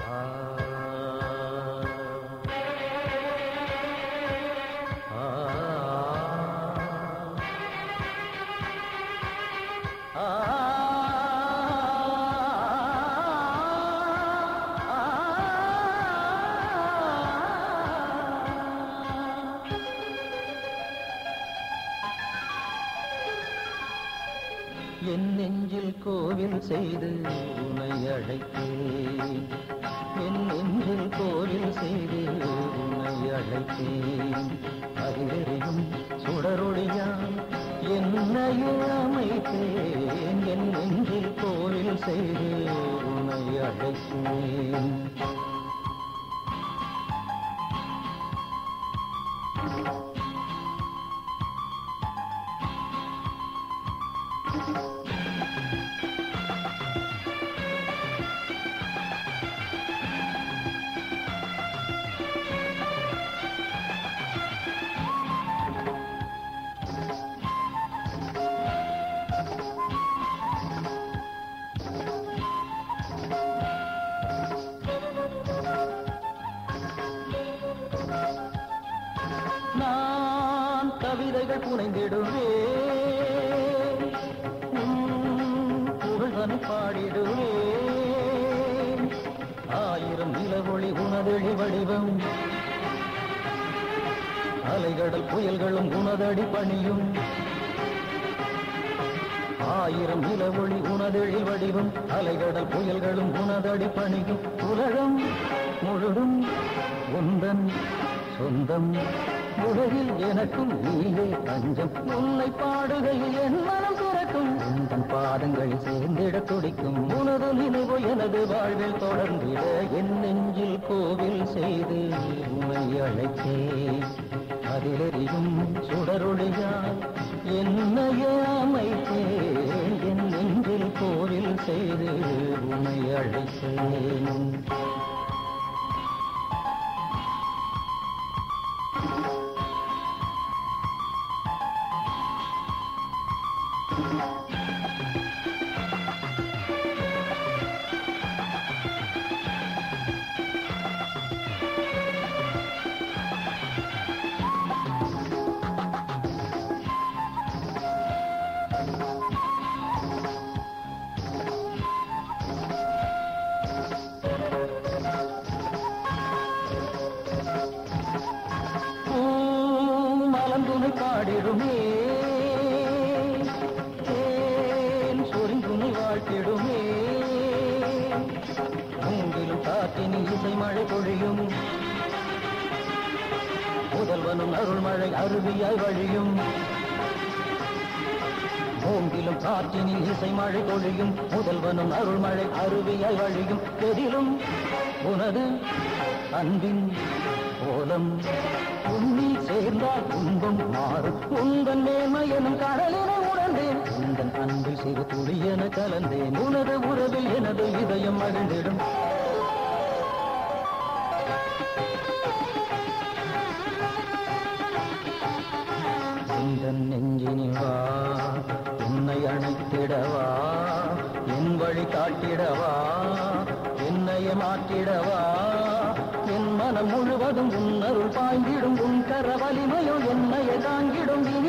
என் நெஞ்சில் கோவில் செய்து உனை அழைத்தேன் என் நெஞ்சில் கோவில் செய்து உனை அழைத்தேன் அதிலெறியும் சுடரொளியான் என்னையே அமைத்தேன் என் நெஞ்சில் கோவில் செய்து உனை அழைத்தேன் நான் கவிதைகள் புனைந்திடுவேன் உம் புகழ்தனை பாடிடுவேன் ஆயிரம் நிலவொளி உனதெளி வடிவம் அலைகடல் புயல்களும் உனதடி பணியும் ஆயிரம் நிலவொளி உனதெழில் வடிவம் அலைகடல் புயல்களும் உனதடி பணியும் உலகம் முழுதும் உந்தன் சொந்தம் உலகில் எனக்கும் நீயே தஞ்சம் உன்னை பாடுகையில் என் மனம் துறக்கும் உந்தன் பாதங்களில் சேர்ந்திட துடிக்கும் உனது நினைவு எனது வாழ்வில் தொடர்ந்திட என் நெஞ்சில் கோவில் செய்து உமை அழைத்தேன் அதிலெறியும் சுடரொளியால் என்னையே அமைத்தேன் என் நெஞ்சில் கோவில் செய்து உமை அழைத்தேன் மலந்துனை பாடிடுமே தேன் சொரிந்துனை வாழ்த்திடுமே மூங்கிலும் காற்றினி இசை மழை பொழியும் முதல்வனும் அருள்மழை அருவியாய் வழியும் ஓங்கிலும் காற்றினில் இசை மழை பொழியும் முதல்வனும் அருள்மழை அருவியாய் வழியும் எதிலும் உனது அன்பின் கோலம் உன்னில் சேர்ந்தால் துன்பம் மாறும் உந்தன் மேன்மை எனும் கடலினை உணர்ந்தேன் உந்தன் அன்பில் சிறு துளி என கலந்தேன் உனது உறவில் எனது இதயம் மகிழ்ந்திடும் உந்தன் நெஞ்சினில் வா உன்னை அணைத்திடவா என் வழி காட்டிடவா என்னைய மாற்றிடவா என் மனம் முழுவதும் உன் அருள் பாய்ந்திடும் உன் கர வலிமையோ என்னைய தாங்கிடும் இனி